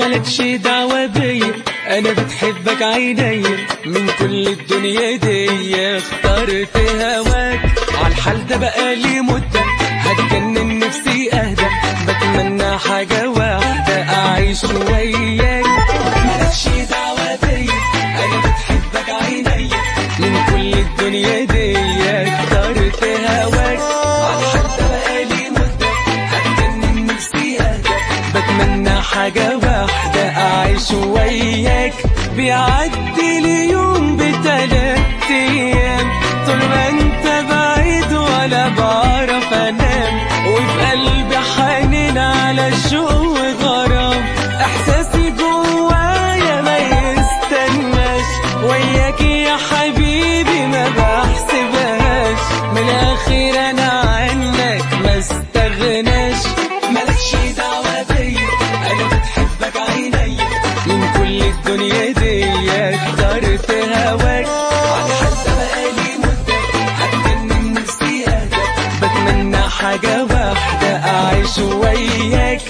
مالكش دعوة بيا انا بتحبك عيني من كل الدنيا دي اخترت هواك عالحال ده بقالي مدة هتجنن نفسي اهدى بتمنى حاجة واحدة اعيش وياك مالكش دعوة بيا انا بتحبك عيني من كل الدنيا دي اخترت هواك عالحال ده بقالي مدة هتجنن نفسي اهدى بتمنى حاجة واحدة أعيش وياك بيعدي لي يوم بتلات أيام طول ما أنت بعيد ولا بعرف أنام وفي قلبي حنين على شوق وغرام إحساسي جوايا ما يستناش وياك يا حبيبي ما بحسبهاش من الآخر أنا عنك ما استغناش مالكش دعوة بيا أنا بتحبك عيني من كل الدنيا دي اخترت هواك عن حتى بقالي مدة هتجنن نفسي أهدى بتمنى حاجة واحدة أعيش وياك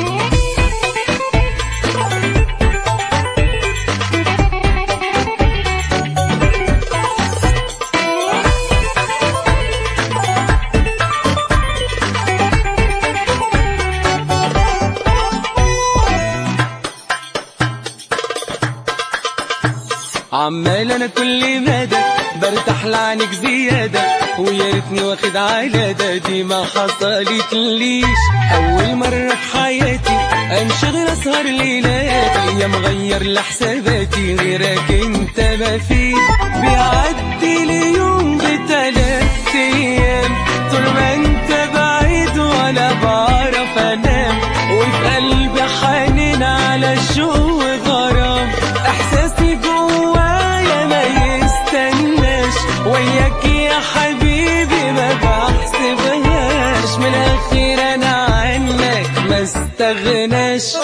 عمال انا كل مدى برتاح لعنك زيادة ويا ريتني واخد على ده دي ما حصلت ليش اول مرة في حياتي انشغل اسهر ليلاتي يا مغير لحساباتي غيرك انت ما فيش بيعدي لي يوم بتلات ايام طول ما انت بعيد ولا بعرف انام وفي قلبي حنين على الشوق وغرام احساسي جوايا ما يستناش وياك يا حبيبي ما بحسبهاش من الاخير انا عنك ما استغناش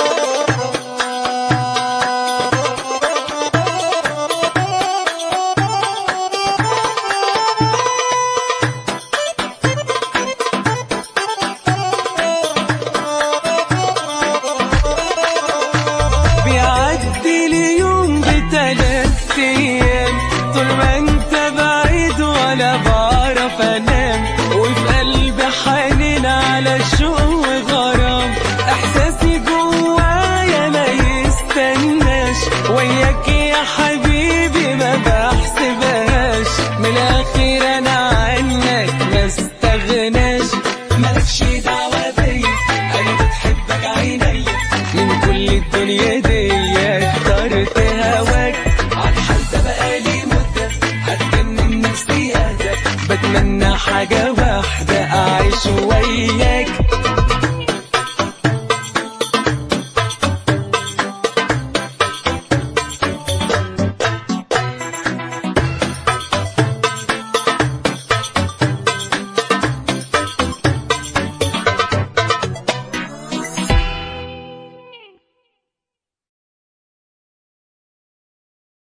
بيعدي لي يوم بتلات ايام طول ما انت بعيد ولا بعرف انام وفي قلبي حنين على شوق وغرام احساسي جوايا ما يستناش وياك يا حبيبي ما بحسبهاش من الاخير انا عنك ما استغناش مالكش دعوة بيا انا بتحبك عيني من كل الدنيا دي اخترت هواك عن حتى بقالي مدة هتجنن نفسي اهدى بتمنى حاجة واحدة اعيش وياك